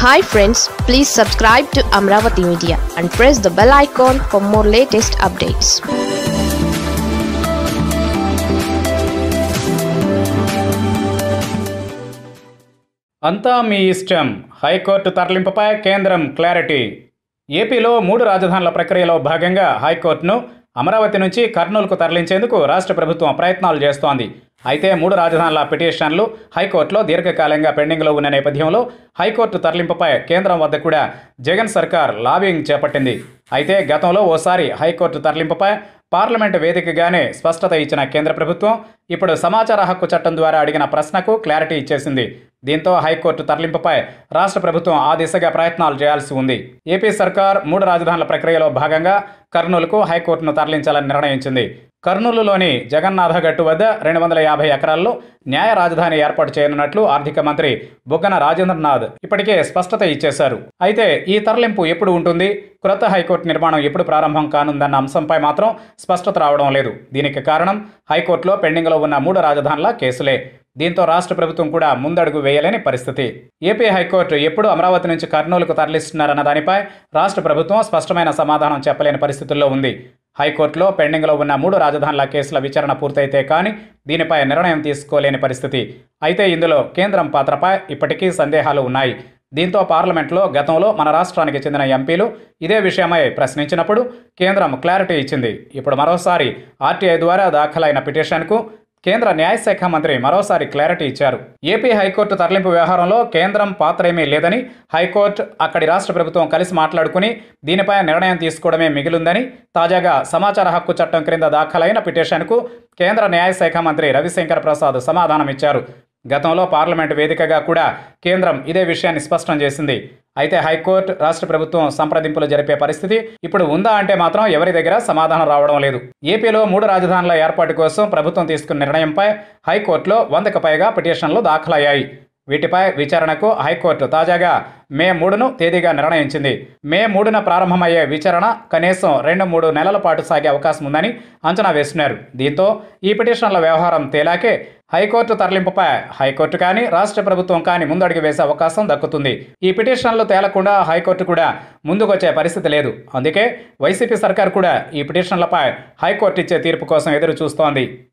hi friends please subscribe to Amaravati media and press the bell icon for more latest updates అంతా మీ ఇష్టం high court తరలింపుపై కేంద్రం clarity ఏపీలో మూడు రాజధానుల ప్రక్రియలో భాగంగా హైకోర్టును అమరావతి నుంచి కర్నూలుకు తరలించేందుకు రాష్ట్ర ప్రభుత్వం ప్రయత్నాలు చేస్తోంది అయితే మూడు రాజధానుల పిటిషన్లు హైకోర్టులో దీర్ఘకాలంగా పెండింగ్లో ఉన్న నేపథ్యంలో హైకోర్టు తరలింపుపై కేంద్రం వద్ద కూడా జగన్ సర్కార్ లాబింగ్ చేపట్టింది అయితే గతంలో ఓసారి హైకోర్టు తరలింపుపై పార్లమెంటు వేదికగానే స్పష్టత ఇచ్చిన కేంద్ర ప్రభుత్వం ఇప్పుడు సమాచార హక్కు చట్టం ద్వారా అడిగిన ప్రశ్నకు క్లారిటీ ఇచ్చేసింది దీంతో హైకోర్టు తరలింపుపై రాష్ట్ర ప్రభుత్వం ఆ దిశగా ప్రయత్నాలు చేయాల్సి ఉంది ఏపీ సర్కార్ మూడు రాజధానుల ప్రక్రియలో భాగంగా కర్నూలుకు హైకోర్టును తరలించాలని నిర్ణయించింది కర్నూలులోని జగన్నాథ గట్టు వద్ద రెండు వందల యాభై ఎకరాల్లో న్యాయ రాజధాని ఏర్పాటు చేయనున్నట్లు ఆర్థిక మంత్రి బుగ్గన రాజేంద్రనాథ్ ఇప్పటికే స్పష్టత ఇచ్చేశారు అయితే ఈ తరలింపు ఎప్పుడు ఉంటుంది క్రొత్త హైకోర్టు నిర్మాణం ఎప్పుడు ప్రారంభం కానుందన్న అంశంపై మాత్రం స్పష్టత రావడం లేదు దీనికి కారణం హైకోర్టులో పెండింగ్లో ఉన్న మూడు రాజధానుల కేసులే దీంతో రాష్ట్ర ప్రభుత్వం కూడా ముందడుగు వేయలేని పరిస్థితి ఏపీ హైకోర్టు ఎప్పుడు అమరావతి నుంచి కర్నూలుకు తరలిస్తున్నారన్న దానిపై రాష్ట్ర ప్రభుత్వం స్పష్టమైన సమాధానం చెప్పలేని పరిస్థితుల్లో ఉంది హైకోర్టులో పెండింగ్లో ఉన్న మూడు రాజధానుల కేసుల విచారణ పూర్తయితే కానీ దీనిపై నిర్ణయం తీసుకోలేని పరిస్థితి అయితే ఇందులో కేంద్రం పాత్రపై ఇప్పటికీ సందేహాలు ఉన్నాయి దీంతో పార్లమెంట్లో గతంలో మన రాష్ట్రానికి చెందిన ఎంపీలు ఇదే విషయమై ప్రశ్నించినప్పుడు కేంద్రం క్లారిటీ ఇచ్చింది ఇప్పుడు మరోసారి ఆర్టీఐ ద్వారా దాఖలైన పిటిషన్కు కేంద్ర న్యాయశాఖ మంత్రి మరోసారి క్లారిటీ ఇచ్చారు ఏపీ హైకోర్టు తరలింపు వ్యవహారంలో కేంద్రం పాత్ర ఏమీ లేదని హైకోర్టు అక్కడి రాష్ట్ర ప్రభుత్వం కలిసి మాట్లాడుకుని దీనిపై నిర్ణయం తీసుకోవడమే మిగిలిందని తాజాగా సమాచార హక్కు చట్టం క్రింద దాఖలైన పిటిషన్కు కేంద్ర న్యాయశాఖ మంత్రి రవిశంకర్ ప్రసాద్ సమాధానమిచ్చారు గతంలో పార్లమెంటు వేదికగా కూడా కేంద్రం ఇదే విషయాన్ని స్పష్టం చేసింది అయితే హైకోర్టు రాష్ట్ర ప్రభుత్వం సంప్రదింపులు జరిపే పరిస్థితి ఇప్పుడు ఉందా అంటే మాత్రం ఎవరి దగ్గర సమాధానం రావడం లేదు ఏపీలో మూడు రాజధానుల ఏర్పాటు కోసం ప్రభుత్వం తీసుకున్న నిర్ణయంపై హైకోర్టులో వందకు పైగా పిటిషన్లు దాఖలయ్యాయి వీటిపై విచారణకు హైకోర్టు తాజాగా మే మూడును తేదీగా నిర్ణయించింది మే మూడున ప్రారంభమయ్యే విచారణ కనీసం రెండు మూడు నెలల పాటు సాగే అవకాశం ఉందని అంచనా వేస్తున్నారు దీంతో ఈ పిటిషన్ల వ్యవహారం తేలాకే హైకోర్టు తరలింపుపై హైకోర్టు కానీ రాష్ట్ర ప్రభుత్వం కానీ ముందడుగు వేసే అవకాశం దక్కుతుంది ఈ పిటిషన్లు తేలకుండా హైకోర్టు కూడా ముందుకొచ్చే పరిస్థితి లేదు అందుకే వైసీపీ సర్కార్ కూడా ఈ పిటిషన్లపై హైకోర్టు ఇచ్చే తీర్పు కోసం ఎదురు చూస్తోంది